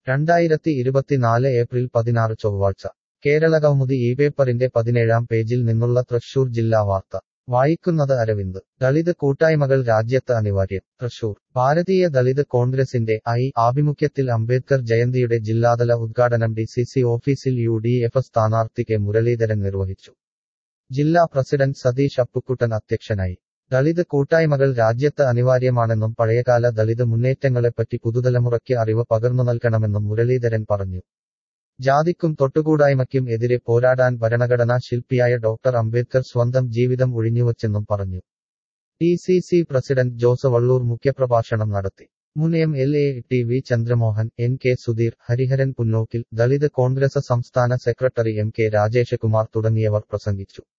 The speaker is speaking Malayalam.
രണ്ടായിരത്തി ഇരുപത്തിനാല് ഏപ്രിൽ പതിനാറ് ചൊവ്വാഴ്ച കേരളകൗമുദി ഈ പേപ്പറിന്റെ പതിനേഴാം പേജിൽ നിന്നുള്ള തൃശൂർ ജില്ലാ വാർത്ത വായിക്കുന്നത് അരവിന്ദ് ദളിത് കൂട്ടായ്മകൾ രാജ്യത്ത് അനിവാര്യം തൃശൂർ ഭാരതീയ ദളിത് കോൺഗ്രസിന്റെ ഐ ആഭിമുഖ്യത്തിൽ അംബേദ്കർ ജയന്തിയുടെ ജില്ലാതല ഉദ്ഘാടനം ഡി സി സി ഓഫീസിൽ യു ഡി എഫ് സ്ഥാനാർത്ഥി കെ മുരളീധരൻ നിർവഹിച്ചു ജില്ലാ പ്രസിഡന്റ് സതീഷ് അപ്പുക്കുട്ടൻ അധ്യക്ഷനായി ദളിത് കൂട്ടായ്മകൾ രാജ്യത്ത് അനിവാര്യമാണെന്നും പഴയകാല ദളിത് മുന്നേറ്റങ്ങളെപ്പറ്റി പുതുതലമുറയ്ക്ക് അറിവ് പകർന്നു നൽകണമെന്നും മുരളീധരൻ പറഞ്ഞു ജാതിക്കും തൊട്ടുകൂടായ്മയ്ക്കും എതിരെ പോരാടാൻ ഭരണഘടനാ ശില്പിയായ ഡോക്ടർ അംബേദ്കർ സ്വന്തം ജീവിതം ഒഴിഞ്ഞുവച്ചെന്നും പറഞ്ഞു T C C president Jose Vallur മുഖ്യപ്രഭാഷണം നടത്തി മുൻ M L A T V Chandramohan N K Sudheer Hariharan പുന്നോക്കിൽ ദളിത് കോൺഗ്രസ് സംസ്ഥാന സെക്രട്ടറി എം കെ രാജേഷകുമാർ തുടങ്ങിയവർ പ്രസംഗിച്ചു